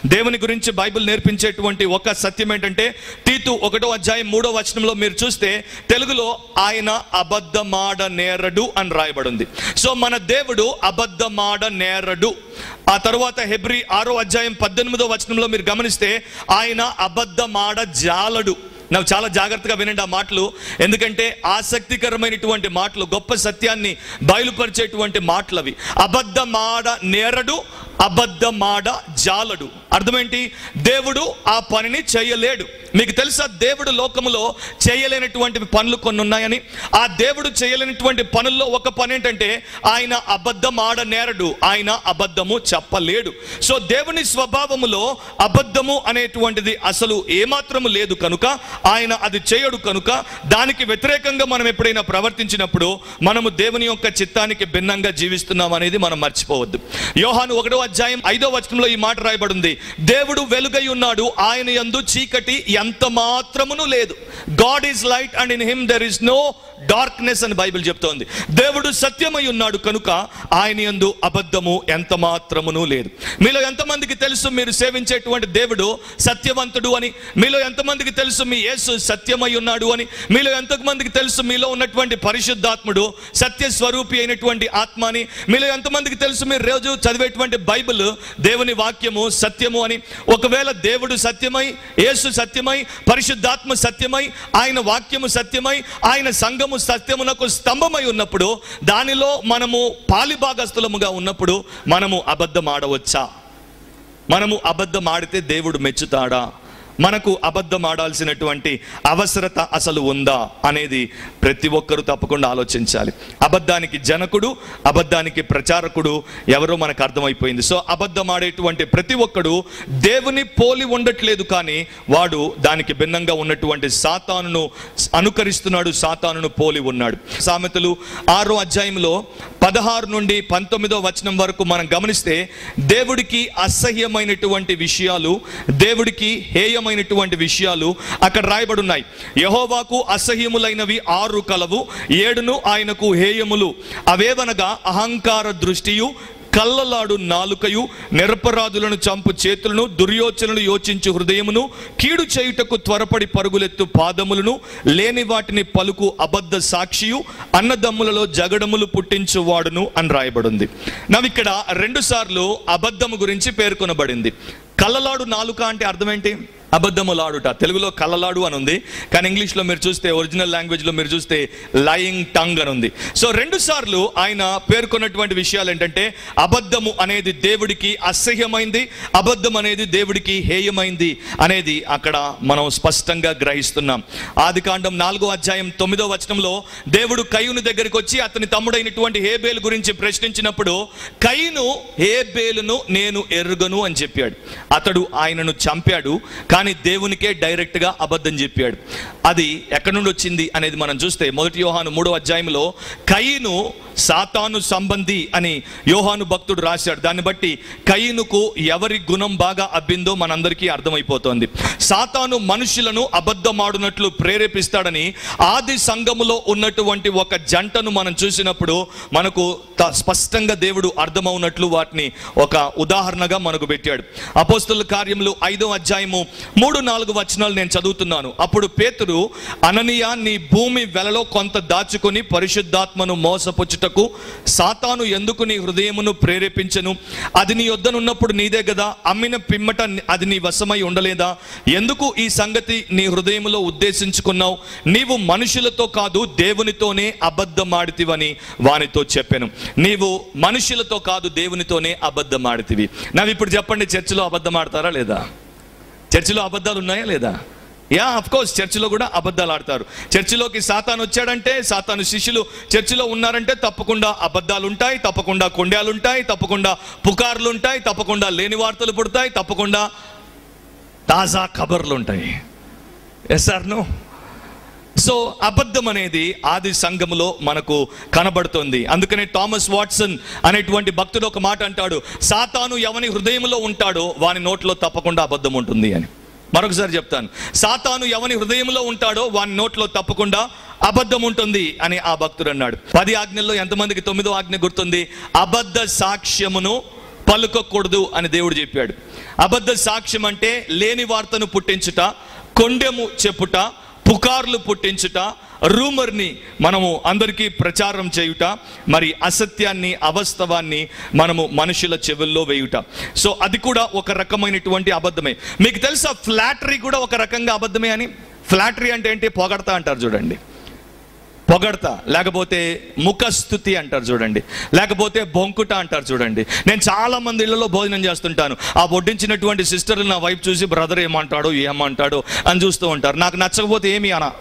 దేవుని గురించి బైబిల్ నేర్పించేటువంటి ఒక సత్యం ఏంటంటే తీతు ఒకటో అధ్యాయం మూడో వచనంలో మీరు చూస్తే తెలుగులో ఆయన అబద్ధమాడ నేరడు అని రాయబడింది సో మన దేవుడు అబద్ధమాడ నేరడు ఆ తర్వాత హెబ్రి ఆరో అధ్యాయం పద్దెనిమిదో వచనంలో మీరు గమనిస్తే ఆయన అబద్ధమాడ జాలడు నాకు చాలా జాగ్రత్తగా వినండి ఆ మాటలు ఎందుకంటే ఆసక్తికరమైనటువంటి మాటలు గొప్ప సత్యాన్ని బయలుపరిచేటువంటి మాటలు అవి అబద్ధమాడ నేరడు అబద్ధమాడ జాలడు అర్థమేంటి దేవుడు ఆ పనిని చేయలేడు మీకు తెలుసా దేవుడు లోకములో చేయలేనటువంటి పనులు కొన్ని ఉన్నాయని ఆ దేవుడు చేయలేనటువంటి పనుల్లో ఒక పని ఏంటంటే ఆయన అబద్ధం ఆడ నేరడు ఆయన అబద్ధము చెప్పలేడు సో దేవుని స్వభావములో అబద్ధము అనేటువంటిది అసలు ఏమాత్రము లేదు కనుక ఆయన అది చేయడు కనుక దానికి వ్యతిరేకంగా మనం ఎప్పుడైనా ప్రవర్తించినప్పుడు మనము దేవుని యొక్క చిత్తానికి భిన్నంగా జీవిస్తున్నాం అనేది మనం మర్చిపోవద్దు యోహాను ఒకటో అధ్యాయం ఐదో వచనంలో ఈ మాట రాయబడింది దేవుడు వెలుగై ఉన్నాడు ఆయన యందు చీకటి ఎంత మాత్రమును లేదు God is light and in him there is no darkness అని బైబిల్ చెప్తోంది దేవుడు సత్యమై ఉన్నాడు కనుక ఆయన యందు అబద్ధము ఎంత మాత్రమును లేదు మీలో ఎంతమందికి తెలుసు మీరు సేవించేటువంటి దేవుడు సత్యవంతుడు అని మీలో ఎంతమందికి తెలుసు మీ యేసు సత్యమై ఉన్నాడు అని మీలో ఎంతమందికి తెలుసు మీలో ఉన్నటువంటి పరిశుద్ధాత్ముడు సత్య స్వరూపి అయినటువంటి ఆత్మ అని మీలో ఎంతమందికి తెలుసు మీరు రోజు చదివేటువంటి బైబిల్ దేవుని వాక్యము సత్యము అని ఒకవేళ దేవుడు సత్యమై యేసు సత్యమై పరిశుద్ధాత్మ సత్యమై ఆయన వాక్యము సత్యమై ఆయన సంఘము సత్యమునకు స్తంభమై ఉన్నప్పుడు దానిలో మనము పాలిభాగస్థులముగా ఉన్నప్పుడు మనము అబద్ధం ఆడవచ్చా మనము అబద్ధం ఆడితే దేవుడు మెచ్చుతాడా మనకు అబద్ధం ఆడాల్సినటువంటి అవసరత అసలు ఉందా అనేది ప్రతి ఒక్కరూ తప్పకుండా ఆలోచించాలి అబద్ధానికి జనకుడు అబద్ధానికి ప్రచారకుడు ఎవరో మనకు అర్థమైపోయింది సో అబద్ధం ఆడేటువంటి ప్రతి ఒక్కడు దేవుని పోలి ఉండట్లేదు కానీ వాడు దానికి భిన్నంగా ఉన్నటువంటి సాతానును అనుకరిస్తున్నాడు సాతానును పోలి ఉన్నాడు సామెతలు ఆరో అధ్యాయంలో పదహారు నుండి పంతొమ్మిదో వచనం వరకు మనం గమనిస్తే దేవుడికి అసహ్యమైనటువంటి విషయాలు దేవుడికి హేయమైనటువంటి విషయాలు అక్కడ రాయబడి ఉన్నాయి యహోవాకు అసహ్యములైనవి ఆరు కలవు ఏడును ఆయనకు హేయములు అవేవనగా అహంకార దృష్టియు కళ్ళలాడు నాలుకయు నిరపరాధులను చంపు చేతులను దుర్యోచనలు యోచించు హృదయమును కీడు చేయుటకు త్వరపడి పరుగులెత్తు పాదములను లేని వాటిని పలుకు అబద్ధ సాక్షియు అన్నదమ్ములలో జగడములు పుట్టించువాడును అని రాయబడింది నవిక్కడ రెండు సార్లు అబద్ధము గురించి పేర్కొనబడింది కళ్ళలాడు నాలుక అంటే అర్థం ఏంటి అబద్ధములాడుట తెలుగులో కళ్ళలాడు అని ఉంది కానీ ఇంగ్లీష్లో మీరు చూస్తే ఒరిజినల్ లాంగ్వేజ్లో మీరు చూస్తే లయింగ్ టంగ్ అని ఉంది సో రెండు సార్లు ఆయన పేర్కొన్నటువంటి విషయాలు ఏంటంటే అబద్ధము అనేది దేవుడికి అసహ్యమైంది అబద్ధం అనేది దేవుడికి హేయమైంది అనేది అక్కడ మనం స్పష్టంగా గ్రహిస్తున్నాం ఆది కాండం నాలుగో అధ్యాయం తొమ్మిదో వచనంలో దేవుడు కయ్యూను దగ్గరికి వచ్చి అతని తమ్ముడైనటువంటి హేబేలు గురించి ప్రశ్నించినప్పుడు కయ్యను హేబేలును నేను ఎరుగను అని చెప్పాడు అతడు ఆయనను చంపాడు కానీ దేవునికే డైరెక్ట్ గా అబద్ధం చెప్పాడు అది ఎక్కడి నుండి వచ్చింది అనేది మనం చూస్తే మొదటి యోహాను మూడో అధ్యాయంలో కయ్యను సాతాను సంబంధి అని యోహాను భక్తుడు రాశాడు దాన్ని బట్టి కయ్యనుకు ఎవరి గుణం బాగా అబ్బిందో మనందరికీ అర్థమైపోతోంది సాతాను మనుషులను అబద్ధమాడునట్లు ప్రేరేపిస్తాడని ఆది సంఘములో ఉన్నటువంటి ఒక జంటను మనం చూసినప్పుడు మనకు త- స్పష్టంగా దేవుడు అర్థమవునట్లు వాటిని ఒక ఉదాహరణగా మనకు పెట్టాడు అపోస్తుల కార్యములు ఐదో అధ్యాయము మూడు నాలుగు వచనాలు నేను చదువుతున్నాను అప్పుడు పేతురు అననీయ నీ భూమి వెలలో కొంత దాచుకొని పరిశుద్ధాత్మను మోసపుచ్చుటకు సాతాను ఎందుకు నీ హృదయమును ప్రేరేపించను అది నీ వద్దనున్నప్పుడు నీదే కదా అమ్మిన పిమ్మట అది నీ వశమై ఉండలేదా ఎందుకు ఈ సంగతి నీ హృదయములో ఉద్దేశించుకున్నావు నీవు మనుషులతో కాదు దేవునితోనే అబద్ధమాడితివని వానితో చెప్పాను నీవు మనుషులతో కాదు దేవునితోనే అబద్ధమాడితివి నావి ఇప్పుడు చెప్పండి చర్చిలో అబద్ధం ఆడతారా లేదా చర్చిలో అబద్ధాలు ఉన్నాయా లేదా యా అఫ్ కోర్స్ చర్చిలో కూడా అబద్ధాలు ఆడతారు చర్చిలోకి సాతాను వచ్చాడంటే సాతాను శిష్యులు చర్చిలో ఉన్నారంటే తప్పకుండా అబద్ధాలు ఉంటాయి తప్పకుండా కొండాలు ఉంటాయి తప్పకుండా పుకార్లు ఉంటాయి తప్పకుండా లేని వార్తలు పుడతాయి తప్పకుండా తాజా ఖబర్లు ఉంటాయి ఎస్ సార్ నో సో అబద్ధం అనేది ఆది సంఘములో మనకు కనబడుతుంది అందుకనే థామస్ వాట్సన్ అనేటువంటి భక్తుడు ఒక మాట అంటాడు సాతాను ఎవని హృదయంలో ఉంటాడో వాని నోట్లో తప్పకుండా అబద్ధం ఉంటుంది అని మరొకసారి చెప్తాను సాతాను ఎవని హృదయంలో ఉంటాడో వాని నోట్లో తప్పకుండా అబద్ధం ఉంటుంది అని ఆ భక్తుడు అన్నాడు పది ఆజ్ఞల్లో ఎంతమందికి తొమ్మిదో ఆజ్ఞ గుర్తుంది అబద్ధ సాక్ష్యమును పలుకకూడదు అని దేవుడు చెప్పాడు అబద్ధ సాక్ష్యం అంటే లేని వార్తను పుట్టించుట కొండెము చెప్పుట పుకార్లు పుట్టించుట రూమర్ని మనము అందరికీ ప్రచారం చేయుట మరి అసత్యాన్ని అవాస్తవాన్ని మనము మనుషుల చెవుల్లో వేయుట సో అది కూడా ఒక రకమైనటువంటి అబద్ధమే మీకు తెలుసా ఫ్లాటరీ కూడా ఒక రకంగా అబద్ధమే అని ఫ్లాటరీ అంటే ఏంటి పొగడతా అంటారు చూడండి పొగడతా లేకపోతే ముఖస్థుతి అంటారు చూడండి లేకపోతే బొంకుట అంటారు చూడండి నేను చాలా మంది ఇళ్లలో భోజనం చేస్తుంటాను ఆ వడ్డించినటువంటి సిస్టర్ నా వైపు చూసి బ్రదర్ ఏమంటాడో ఏమంటాడో అని చూస్తూ ఉంటారు నాకు నచ్చకపోతే ఏమి అనా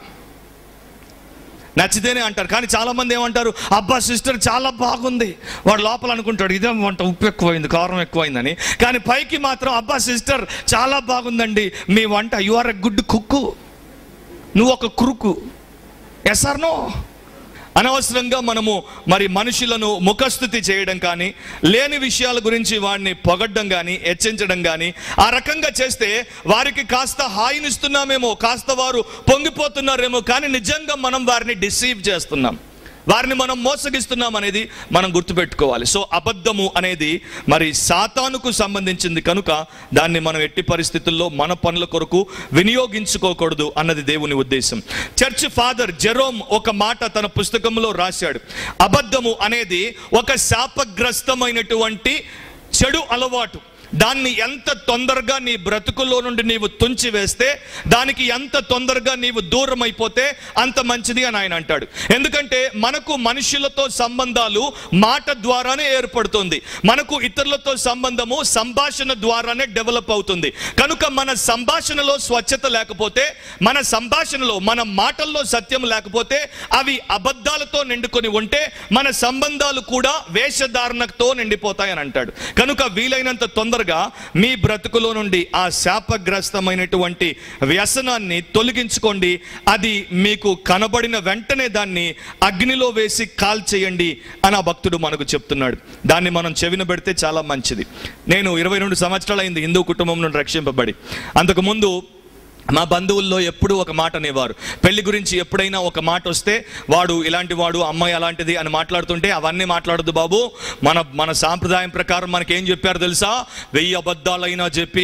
నచ్చితేనే అంటారు కానీ చాలా మంది ఏమంటారు అబ్బా సిస్టర్ చాలా బాగుంది వాడు లోపల అనుకుంటాడు ఇదే వంట ఉప్పు ఎక్కువైంది కారం ఎక్కువైందని కానీ పైకి మాత్రం అబ్బా సిస్టర్ చాలా బాగుందండి మీ వంట you are a good cook నువ్వు ఒక కురుకు ఎస్ ఆర్ నో అనవసరంగా మనము మరి మనుషులను ముఖస్థుతి చేయడం కానీ లేని విషయాల గురించి వాడిని పొగడ్డం కానీ హెచ్చించడం కానీ ఆ రకంగా చేస్తే వారికి కాస్త హాయినిస్తున్నామేమో కాస్త వారు పొంగిపోతున్నారేమో కానీ నిజంగా మనం వారిని డిసీవ్ చేస్తున్నాం వారిని మనం మోసగిస్తున్నాం అనేది మనం గుర్తుపెట్టుకోవాలి సో అబద్ధము అనేది మరి సాతానుకు సంబంధించింది కనుక దాన్ని మనం ఎట్టి పరిస్థితుల్లో మన పనుల కొరకు వినియోగించుకోకూడదు అన్నది దేవుని ఉద్దేశం చర్చ్ ఫాదర్ జెరోమ్ ఒక మాట తన పుస్తకంలో రాశాడు అబద్ధము అనేది ఒక శాపగ్రస్తమైనటువంటి చెడు అలవాటు దాన్ని ఎంత తొందరగా నీ బ్రతుకులో నుండి నీవు తుంచి వేస్తే దానికి ఎంత తొందరగా నీవు దూరం అయిపోతే అంత మంచిది అని ఆయన అంటాడు ఎందుకంటే మనకు మనుషులతో సంబంధాలు మాట ద్వారానే ఏర్పడుతుంది మనకు ఇతరులతో సంబంధము సంభాషణ ద్వారానే డెవలప్ అవుతుంది కనుక మన సంభాషణలో స్వచ్ఛత లేకపోతే మన సంభాషణలో మన మాటల్లో సత్యం లేకపోతే అవి అబద్ధాలతో నిండుకొని ఉంటే మన సంబంధాలు కూడా వేషధారణతో నిండిపోతాయని అంటాడు కనుక వీలైనంత తొందరగా మీ బ్రతుకులో నుండి ఆ శాపగ్రస్తమైనటువంటి వ్యసనాన్ని తొలగించుకోండి అది మీకు కనబడిన వెంటనే దాన్ని అగ్నిలో వేసి కాల్చేయండి అని ఆ భక్తుడు మనకు చెప్తున్నాడు దాన్ని మనం చెవిన పెడితే చాలా మంచిది నేను ఇరవై రెండు సంవత్సరాలు అయింది హిందూ కుటుంబం నుండి రక్షింపబడి అంతకుముందు మా బంధువుల్లో ఎప్పుడూ ఒక మాట అనేవారు పెళ్లి గురించి ఎప్పుడైనా ఒక మాట వస్తే వాడు ఇలాంటి వాడు అమ్మాయి అలాంటిది అని మాట్లాడుతుంటే అవన్నీ మాట్లాడదు బాబు మన మన సాంప్రదాయం ప్రకారం మనకేం చెప్పారు తెలుసా వెయ్యి అబద్ధాలైనా చెప్పి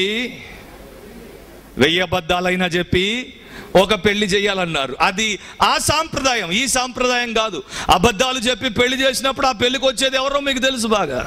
వెయ్యి అబద్ధాలైనా చెప్పి ఒక పెళ్లి చేయాలన్నారు అది ఆ సాంప్రదాయం ఈ సాంప్రదాయం కాదు అబద్ధాలు చెప్పి పెళ్లి చేసినప్పుడు ఆ పెళ్లికి వచ్చేది ఎవరో మీకు తెలుసు బాగా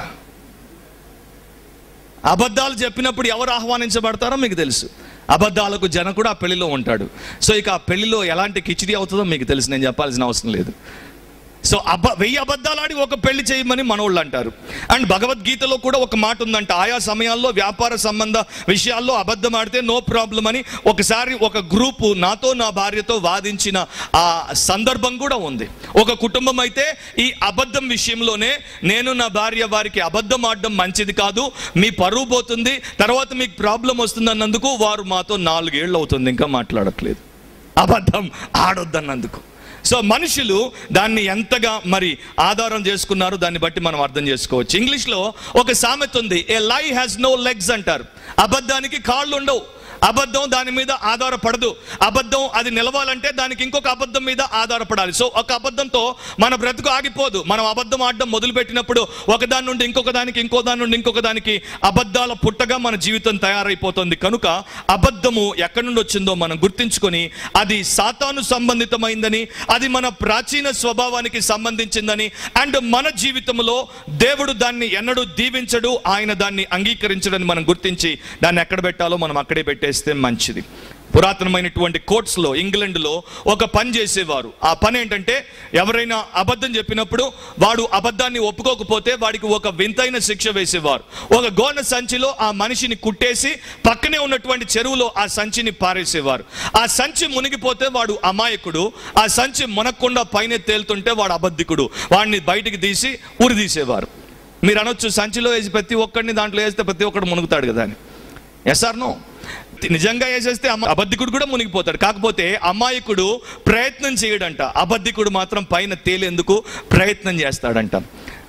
అబద్ధాలు చెప్పినప్పుడు ఎవరు ఆహ్వానించబడతారో మీకు తెలుసు అబద్ధాలకు జనకుడు ఆ పెళ్లిలో ఉంటాడు సో ఇక ఆ పెళ్లిలో ఎలాంటి కిచిడి అవుతుందో మీకు తెలుసు నేను చెప్పాల్సిన అవసరం లేదు సో అబ వెయ్యి అబద్ధాలు ఆడి ఒక పెళ్లి చేయమని మనోళ్ళు అంటారు అండ్ భగవద్గీతలో కూడా ఒక మాట ఉందంట ఆయా సమయాల్లో వ్యాపార సంబంధ విషయాల్లో అబద్ధం ఆడితే నో ప్రాబ్లం అని ఒకసారి ఒక గ్రూపు నాతో నా భార్యతో వాదించిన ఆ సందర్భం కూడా ఉంది ఒక కుటుంబం అయితే ఈ అబద్ధం విషయంలోనే నేను నా భార్య వారికి అబద్ధం ఆడడం మంచిది కాదు మీ పరువు పోతుంది తర్వాత మీకు ప్రాబ్లం వస్తుంది అన్నందుకు వారు మాతో నాలుగేళ్ళు అవుతుంది ఇంకా మాట్లాడట్లేదు అబద్ధం ఆడొద్దన్నందుకు సో మనుషులు దాన్ని ఎంతగా మరి ఆధారం చేసుకున్నారు దాన్ని బట్టి మనం అర్థం చేసుకోవచ్చు ఇంగ్లీష్లో ఒక సామెత ఉంది ఏ లై హ్యాస్ నో లెగ్స్ అంటారు అబద్ధానికి కాళ్ళు ఉండవు అబద్ధం దాని మీద ఆధారపడదు అబద్ధం అది నిలవాలంటే దానికి ఇంకొక అబద్ధం మీద ఆధారపడాలి సో ఒక అబద్ధంతో మన బ్రతుకు ఆగిపోదు మనం అబద్ధం ఆడడం మొదలుపెట్టినప్పుడు ఒకదాని నుండి ఇంకొక దానికి ఇంకో దాని నుండి ఇంకొక దానికి అబద్ధాల పుట్టగా మన జీవితం తయారైపోతుంది కనుక అబద్ధము ఎక్కడి నుండి వచ్చిందో మనం గుర్తించుకొని అది సాతాను సంబంధితమైందని అది మన ప్రాచీన స్వభావానికి సంబంధించిందని అండ్ మన జీవితంలో దేవుడు దాన్ని ఎన్నడూ దీవించడు ఆయన దాన్ని అంగీకరించడని మనం గుర్తించి దాన్ని ఎక్కడ పెట్టాలో మనం అక్కడే పెట్టేస్తే మంచిది పురాతనమైనటువంటి కోర్ట్స్లో ఇంగ్లాండ్లో ఒక పని చేసేవారు ఆ పని ఏంటంటే ఎవరైనా అబద్ధం చెప్పినప్పుడు వాడు అబద్ధాన్ని ఒప్పుకోకపోతే వాడికి ఒక వింతైన శిక్ష వేసేవారు ఒక గోన సంచిలో ఆ మనిషిని కుట్టేసి పక్కనే ఉన్నటువంటి చెరువులో ఆ సంచిని పారేసేవారు ఆ సంచి మునిగిపోతే వాడు అమాయకుడు ఆ సంచి మునక్కుండా పైన తేలుతుంటే వాడు అబద్ధికుడు వాడిని బయటికి తీసి ఉరి తీసేవారు మీరు అనొచ్చు సంచిలో వేసి ప్రతి ఒక్కడిని దాంట్లో వేస్తే ప్రతి ఒక్కడు మునుగుతాడు కదా అని ఎస్ఆర్ నో నిజంగా వేసేస్తే అమ్మ అబద్ధికుడు కూడా మునిగిపోతాడు కాకపోతే అమాయకుడు ప్రయత్నం చేయడంట అబద్ధికుడు మాత్రం పైన తేలేందుకు ప్రయత్నం చేస్తాడంట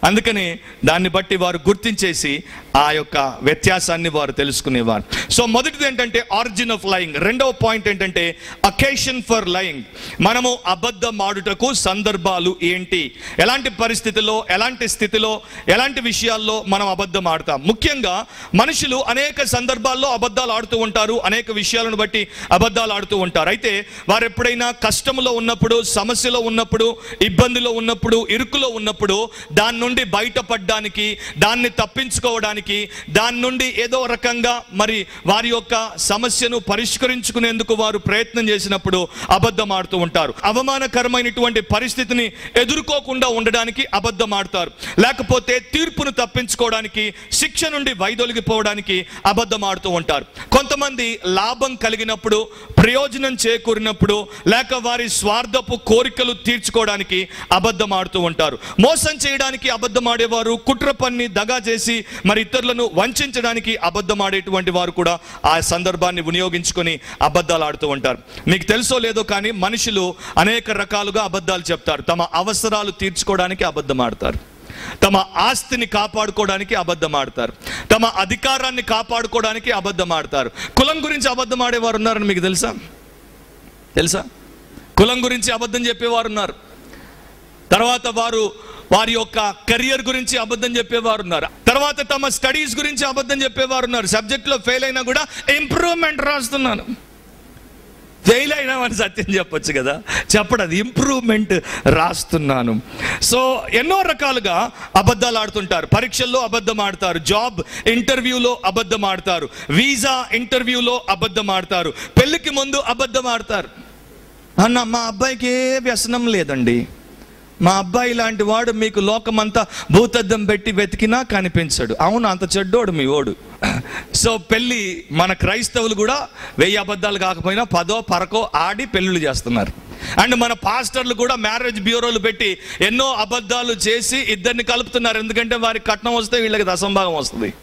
అందుకని దాన్ని బట్టి వారు గుర్తించేసి ఆ యొక్క వ్యత్యాసాన్ని వారు తెలుసుకునేవారు సో మొదటిది ఏంటంటే ఆరిజిన్ ఆఫ్ లయింగ్ రెండవ పాయింట్ ఏంటంటే అకేషన్ ఫర్ లయింగ్ మనము అబద్ధం ఆడుటకు సందర్భాలు ఏంటి ఎలాంటి పరిస్థితిలో ఎలాంటి స్థితిలో ఎలాంటి విషయాల్లో మనం అబద్ధం ఆడతాం ముఖ్యంగా మనుషులు అనేక సందర్భాల్లో అబద్ధాలు ఆడుతూ ఉంటారు అనేక విషయాలను బట్టి అబద్ధాలు ఆడుతూ ఉంటారు అయితే వారు ఎప్పుడైనా కష్టంలో ఉన్నప్పుడు సమస్యలో ఉన్నప్పుడు ఇబ్బందిలో ఉన్నప్పుడు ఇరుకులో ఉన్నప్పుడు దాని నుండి బయటపడడానికి దాన్ని తప్పించుకోవడానికి దాని నుండి ఏదో రకంగా మరి వారి యొక్క సమస్యను పరిష్కరించుకునేందుకు వారు ప్రయత్నం చేసినప్పుడు అబద్ధం ఆడుతూ ఉంటారు అవమానకరమైనటువంటి పరిస్థితిని ఎదుర్కోకుండా ఉండడానికి అబద్ధం ఆడతారు లేకపోతే తీర్పును తప్పించుకోవడానికి శిక్ష నుండి వైదొలిగిపోవడానికి అబద్ధం ఆడుతూ ఉంటారు కొంతమంది లాభం కలిగినప్పుడు ప్రయోజనం చేకూరినప్పుడు లేక వారి స్వార్థపు కోరికలు తీర్చుకోవడానికి అబద్ధం ఆడుతూ ఉంటారు మోసం చేయడానికి అబద్ధం ఆడేవారు కుట్ర పన్ని దగా చేసి మరి ఇతరులను వంచడానికి అబద్ధం ఆడేటువంటి వారు కూడా ఆ సందర్భాన్ని వినియోగించుకొని అబద్ధాలు ఆడుతూ ఉంటారు మీకు తెలుసో లేదో కానీ మనుషులు అనేక రకాలుగా అబద్ధాలు చెప్తారు తమ అవసరాలు తీర్చుకోవడానికి అబద్ధం ఆడతారు తమ ఆస్తిని కాపాడుకోవడానికి అబద్ధం ఆడతారు తమ అధికారాన్ని కాపాడుకోవడానికి అబద్ధం ఆడతారు కులం గురించి అబద్ధం ఆడేవారు ఉన్నారని మీకు తెలుసా తెలుసా కులం గురించి అబద్ధం చెప్పేవారు ఉన్నారు తర్వాత వారు వారి యొక్క కెరియర్ గురించి అబద్ధం చెప్పేవారు ఉన్నారు తర్వాత తమ స్టడీస్ గురించి అబద్ధం చెప్పేవారు ఉన్నారు సబ్జెక్ట్లో ఫెయిల్ అయినా కూడా ఇంప్రూవ్మెంట్ రాస్తున్నాను ఫెయిల్ అయినామని సత్యం చెప్పొచ్చు కదా చెప్పడు అది ఇంప్రూవ్మెంట్ రాస్తున్నాను సో ఎన్నో రకాలుగా అబద్ధాలు ఆడుతుంటారు పరీక్షల్లో అబద్ధం ఆడతారు జాబ్ ఇంటర్వ్యూలో అబద్ధం ఆడతారు వీసా ఇంటర్వ్యూలో అబద్ధం ఆడతారు పెళ్లికి ముందు అబద్ధం ఆడతారు అన్న మా అబ్బాయికి ఏ వ్యసనం లేదండి మా అబ్బాయి లాంటి వాడు మీకు లోకమంతా భూతద్దం పెట్టి వెతికినా కనిపించడు అవును అంత చెడ్డోడు మీ ఓడు సో పెళ్ళి మన క్రైస్తవులు కూడా వెయ్యి అబద్ధాలు కాకపోయినా పదో పరకో ఆడి పెళ్ళిళ్ళు చేస్తున్నారు అండ్ మన పాస్టర్లు కూడా మ్యారేజ్ బ్యూరోలు పెట్టి ఎన్నో అబద్ధాలు చేసి ఇద్దరిని కలుపుతున్నారు ఎందుకంటే వారికి కట్నం వస్తే వీళ్ళకి దశంభాగం వస్తుంది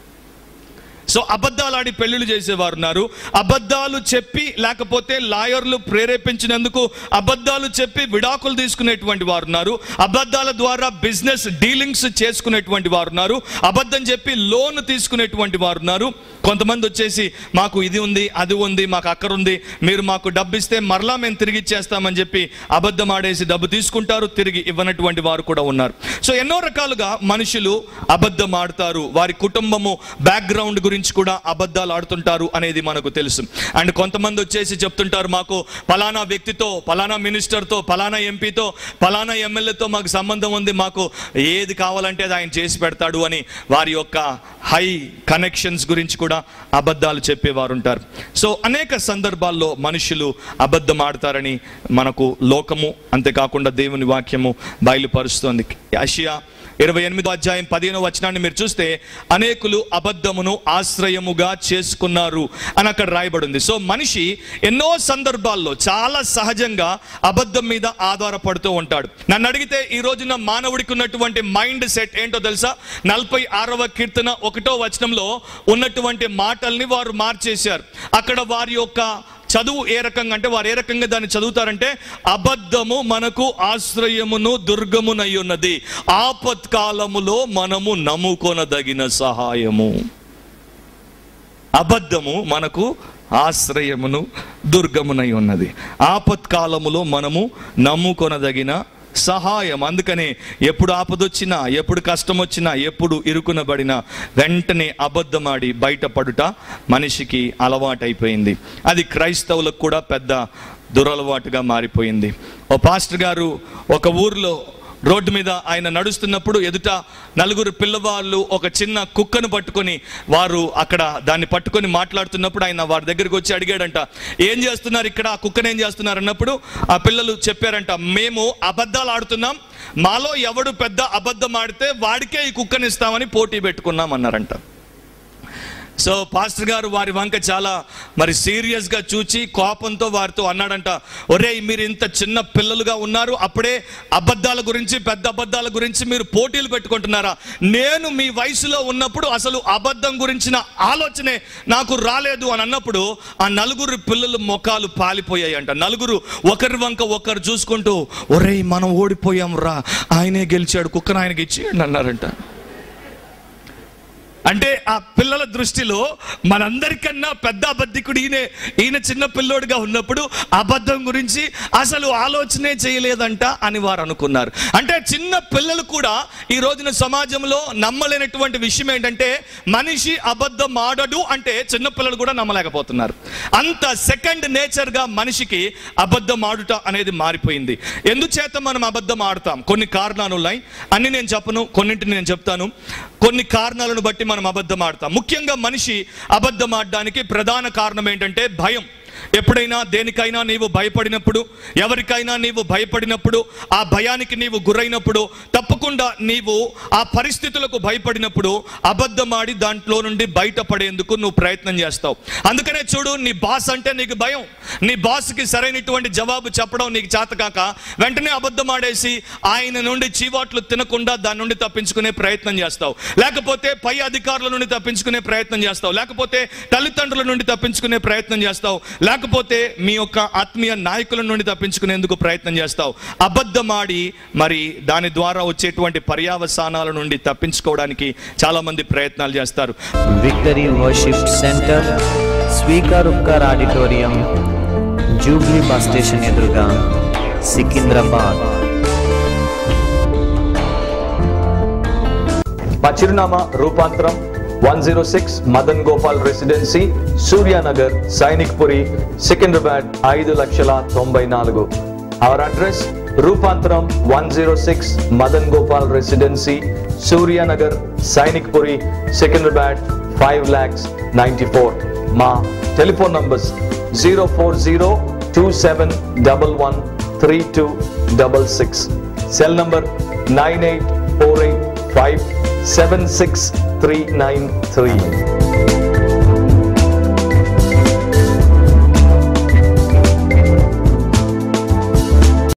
సో అబద్ధాలు ఆడి పెళ్లిళ్ళు చేసేవారు ఉన్నారు అబద్ధాలు చెప్పి లేకపోతే లాయర్లు ప్రేరేపించినందుకు అబద్ధాలు చెప్పి విడాకులు తీసుకునేటువంటి వారు ఉన్నారు అబద్ధాల ద్వారా బిజినెస్ డీలింగ్స్ చేసుకునేటువంటి వారు ఉన్నారు అబద్ధం చెప్పి లోన్ తీసుకునేటువంటి వారు ఉన్నారు కొంతమంది వచ్చేసి మాకు ఇది ఉంది అది ఉంది మాకు అక్కర ఉంది మీరు మాకు డబ్బు ఇస్తే మరలా మేము తిరిగి ఇచ్చేస్తామని చెప్పి అబద్ధం ఆడేసి డబ్బు తీసుకుంటారు తిరిగి ఇవ్వనటువంటి వారు కూడా ఉన్నారు సో ఎన్నో రకాలుగా మనుషులు అబద్ధం ఆడతారు వారి కుటుంబము బ్యాక్గ్రౌండ్ గురించి కూడా అబద్ధాలు ఆడుతుంటారు అనేది మనకు తెలుసు అండ్ కొంతమంది వచ్చేసి చెప్తుంటారు మాకు పలానా వ్యక్తితో పలానా మినిస్టర్తో పలానా ఎంపీతో పలానా ఎమ్మెల్యేతో మాకు సంబంధం ఉంది మాకు ఏది కావాలంటే అది ఆయన చేసి పెడతాడు అని వారి యొక్క హై కనెక్షన్స్ గురించి కూడా అబద్ధాలు చెప్పేవారు ఉంటారు సో అనేక సందర్భాల్లో మనుషులు అబద్ధం ఆడతారని మనకు లోకము అంతేకాకుండా దేవుని వాక్యము బయలుపరుస్తోంది ఆసియా ఇరవై ఎనిమిదో అధ్యాయం పదిహేనో వచనాన్ని మీరు చూస్తే అనేకులు అబద్ధమును ఆశ్రయముగా చేసుకున్నారు అని అక్కడ రాయబడి ఉంది సో మనిషి ఎన్నో సందర్భాల్లో చాలా సహజంగా అబద్ధం మీద ఆధారపడుతూ ఉంటాడు నన్ను అడిగితే ఈ రోజున మానవుడికి ఉన్నటువంటి మైండ్ సెట్ ఏంటో తెలుసా నలభై ఆరవ కీర్తన ఒకటో వచనంలో ఉన్నటువంటి మాటల్ని వారు మార్చేశారు అక్కడ వారి యొక్క చదువు ఏ రకంగా అంటే వారు ఏ రకంగా దాన్ని చదువుతారంటే అబద్ధము మనకు ఆశ్రయమును దుర్గమునై ఉన్నది ఆపత్కాలములో మనము నమ్ముకొనదగిన సహాయము అబద్ధము మనకు ఆశ్రయమును దుర్గమునై ఉన్నది ఆపత్కాలములో మనము నమ్ముకొనదగిన సహాయం అందుకనే ఎప్పుడు ఆపదొచ్చినా ఎప్పుడు కష్టం వచ్చినా ఎప్పుడు ఇరుకునబడినా వెంటనే అబద్ధమాడి బయటపడుట మనిషికి అలవాటైపోయింది అది క్రైస్తవులకు కూడా పెద్ద దురలవాటుగా మారిపోయింది ఓ పాస్టర్ గారు ఒక ఊర్లో రోడ్డు మీద ఆయన నడుస్తున్నప్పుడు ఎదుట నలుగురు పిల్లవాళ్ళు ఒక చిన్న కుక్కను పట్టుకొని వారు అక్కడ దాన్ని పట్టుకొని మాట్లాడుతున్నప్పుడు ఆయన వారి దగ్గరికి వచ్చి అడిగాడంట ఏం చేస్తున్నారు ఇక్కడ ఆ కుక్కను ఏం చేస్తున్నారు అన్నప్పుడు ఆ పిల్లలు చెప్పారంట మేము అబద్ధాలు ఆడుతున్నాం మాలో ఎవడు పెద్ద అబద్ధం ఆడితే వాడికే ఈ కుక్కని ఇస్తామని పోటీ పెట్టుకున్నాం అన్నారంట సో పాస్టర్ గారు వారి వంక చాలా మరి సీరియస్గా చూచి కోపంతో వారితో అన్నాడంట ఒరే మీరు ఇంత చిన్న పిల్లలుగా ఉన్నారు అప్పుడే అబద్ధాల గురించి పెద్ద అబద్ధాల గురించి మీరు పోటీలు పెట్టుకుంటున్నారా నేను మీ వయసులో ఉన్నప్పుడు అసలు అబద్ధం గురించిన ఆలోచనే నాకు రాలేదు అని అన్నప్పుడు ఆ నలుగురు పిల్లలు ముఖాలు పాలిపోయాయి అంట నలుగురు ఒకరి వంక ఒకరు చూసుకుంటూ ఒరేయ్ మనం ఓడిపోయాం రా ఆయనే గెలిచాడు కుక్కను ఆయనకి ఇచ్చేయండి అన్నారంట అంటే ఆ పిల్లల దృష్టిలో మనందరికన్నా పెద్ద అబద్ధికుడు ఈయన ఈయన చిన్న పిల్లోడుగా ఉన్నప్పుడు అబద్ధం గురించి అసలు ఆలోచనే చేయలేదంట అని వారు అనుకున్నారు అంటే చిన్న పిల్లలు కూడా ఈ రోజున సమాజంలో నమ్మలేనటువంటి విషయం ఏంటంటే మనిషి అబద్ధం ఆడడు అంటే చిన్న పిల్లలు కూడా నమ్మలేకపోతున్నారు అంత సెకండ్ నేచర్గా మనిషికి అబద్ధం ఆడుట అనేది మారిపోయింది ఎందుచేత మనం అబద్ధం ఆడతాం కొన్ని కారణాలు ఉన్నాయి అన్ని నేను చెప్పను కొన్నింటిని నేను చెప్తాను కొన్ని కారణాలను బట్టి మనం అబద్ధం ఆడతాం ముఖ్యంగా మనిషి అబద్ధం ఆడడానికి ప్రధాన కారణం ఏంటంటే భయం ఎప్పుడైనా దేనికైనా నీవు భయపడినప్పుడు ఎవరికైనా నీవు భయపడినప్పుడు ఆ భయానికి నీవు గురైనప్పుడు తప్పకుండా నీవు ఆ పరిస్థితులకు భయపడినప్పుడు అబద్ధమాడి దాంట్లో నుండి బయటపడేందుకు నువ్వు ప్రయత్నం చేస్తావు అందుకనే చూడు నీ బాస్ అంటే నీకు భయం నీ బాస్కి సరైనటువంటి జవాబు చెప్పడం నీకు చేతకాక వెంటనే అబద్ధం ఆడేసి ఆయన నుండి చీవాట్లు తినకుండా దాని నుండి తప్పించుకునే ప్రయత్నం చేస్తావు లేకపోతే పై అధికారుల నుండి తప్పించుకునే ప్రయత్నం చేస్తావు లేకపోతే తల్లిదండ్రుల నుండి తప్పించుకునే ప్రయత్నం చేస్తావు లేకపోతే మీ యొక్క ఆత్మీయ నాయకుల నుండి తప్పించుకునేందుకు ప్రయత్నం చేస్తావు అబద్ధమాడి మరి దాని ద్వారా వచ్చేటువంటి పర్యావసానాల నుండి తప్పించుకోవడానికి చాలా మంది ప్రయత్నాలు చేస్తారు victory worship centre Swikar Upkar auditorium jubilee bus station ఎదురుగా సికింద్రాబాద్ మా చిరునామా రూపాంతరం one zero six Madan Gopal residency Suryanagar Sainikpuri Secunderabad ఐదు లక్షల తొంభై నాలుగు అవర్ అడ్రస్ రూపాంతరం one zero six Madan Gopal residency Suryanagar Sainikpuri Secunderabad five lakhs ninety four మా telephone numbers zero four zero two seven double one three two double six cell number nine eight four eight five seven six three nine three